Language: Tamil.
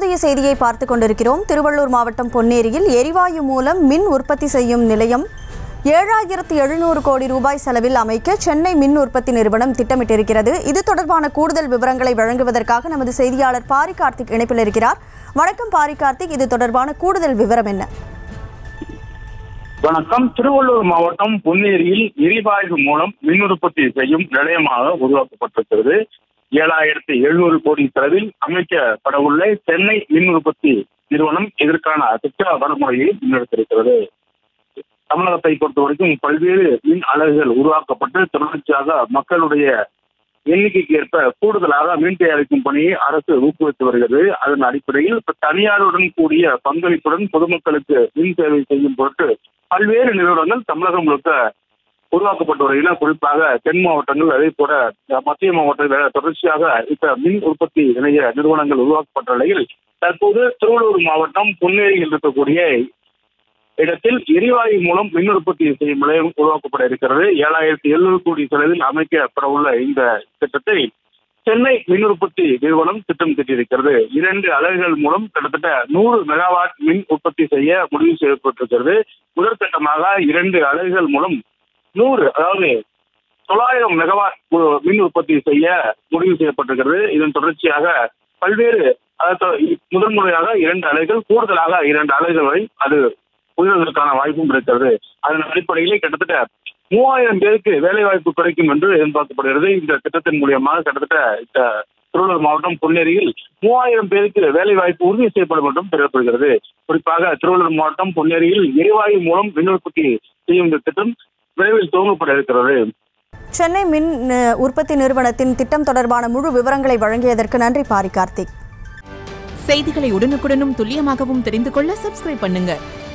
இன்றைய செய்தியை பார்த்து கொண்டிருக்கிறோம் திருவள்ளூர் மாவட்டம் பொன்னேரியில் எரிவாயு மூலம் மின் உற்பத்தி செய்யும் நிலையம் ஏழாயிரத்து எழுநூறு கோடி ரூபாய் செலவில் அமைக்க சென்னை மின் உற்பத்தி நிறுவனம் திட்டமிட்டிருக்கிறது இது தொடர்பான கூடுதல் விவரங்களை வழங்குவதற்காக நமது செய்தியாளர் பாரி கார்த்திக் இணைப்பில் இருக்கிறார் வணக்கம் பாரி கார்த்திக் இது தொடர்பான கூடுதல் விவரம் என்ன வணக்கம் திருவள்ளூர் மாவட்டம் பொன்னேரியில் எரிவாயு மூலம் மின் உற்பத்தி செய்யும் நிலையமாக உருவாக்கப்பட்டிருக்கிறது ஏழாயிரத்தி எழுநூறு கோடி செலவில் அமைக்கப்படவுள்ள சென்னை மின் உற்பத்தி நிறுவனம் இதற்கான திட்ட வரைமுறையை முன்னெடுத்திருக்கிறது தமிழகத்தை பொறுத்த வரைக்கும் பல்வேறு மின் அலகுகள் உருவாக்கப்பட்டு தொடர்ச்சியாக மக்களுடைய எண்ணிக்கைக்கு ஏற்ப கூடுதலாக மின் தயாரிக்கும் பணியை அரசு ஊக்குவித்து வருகிறது அதன் அடிப்படையில் இப்ப தனியாருடன் கூடிய பங்களிப்புடன் பொதுமக்களுக்கு மின் சேவை செய்யும் பொருட்டு பல்வேறு நிறுவனங்கள் தமிழகம் முழுக்க உருவாக்கப்பட்டு வருகின்றன குறிப்பாக தென் மாவட்டங்கள் அதே போல மத்திய மாவட்டங்களில் தொடர்ச்சியாக இப்ப மின் உற்பத்தி நிலைய நிறுவனங்கள் உருவாக்கப்பட்ட நிலையில் தற்போது திருவள்ளூர் மாவட்டம் பொன்னேரியில் இருக்கக்கூடிய இடத்தில் எரிவாயு மூலம் மின் உற்பத்தி செய்யும் நிலையம் உருவாக்கப்பட இருக்கிறது ஏழாயிரத்தி எழுநூறு கோடி செலவில் அமைக்கப்பட உள்ள இந்த திட்டத்தை சென்னை மின் உற்பத்தி நிறுவனம் திட்டம் தீட்டியிருக்கிறது இரண்டு அலகுகள் மூலம் கிட்டத்தட்ட நூறு மெகாவாட் மின் உற்பத்தி செய்ய முடிவு செய்யப்பட்டிருக்கிறது முதற்கட்டமாக இரண்டு அலகுகள் மூலம் நூறு அதாவது தொள்ளாயிரம் மெகாவாட் உ- மின் உற்பத்தி செய்ய முடிவு செய்யப்பட்டிருக்கிறது இதன் தொடர்ச்சியாக பல்வேறு அதாவது முதன் முறையாக இரண்டு அலைகள் கூடுதலாக இரண்டு அலைகள் வரை அது உயர்வதற்கான வாய்ப்பும் இருக்கிறது அதன் அடிப்படையிலே கிட்டத்தட்ட மூவாயிரம் பேருக்கு வேலை வாய்ப்பு கிடைக்கும் என்று எதிர்பார்க்கப்படுகிறது இந்த திட்டத்தின் மூலியமாக கிட்டத்தட்ட இந்த திருவள்ளூர் மாவட்டம் பொன்னேரியில் மூவாயிரம் பேருக்கு வேலை வாய்ப்பு உறுதி செய்யப்படும் என்றும் தெரிவிக்கப்படுகிறது குறிப்பாக திருவள்ளூர் மாவட்டம் பொன்னேரியில் எரிவாயு மூலம் மின் உற்பத்தி செய்யும் இந்த திட்டம் விரைவில் துவங்கப்பட இருக்கிறது சென்னை மின் அஹ், உற்பத்தி நிறுவனத்தின் திட்டம் தொடர்பான முழு விவரங்களை வழங்கியதற்கு நன்றி பாரி கார்த்திக் செய்திகளை உடனுக்குடனும் துல்லியமாகவும் தெரிந்து கொள்ள சப்ஸ்கிரைப் பண்ணுங்க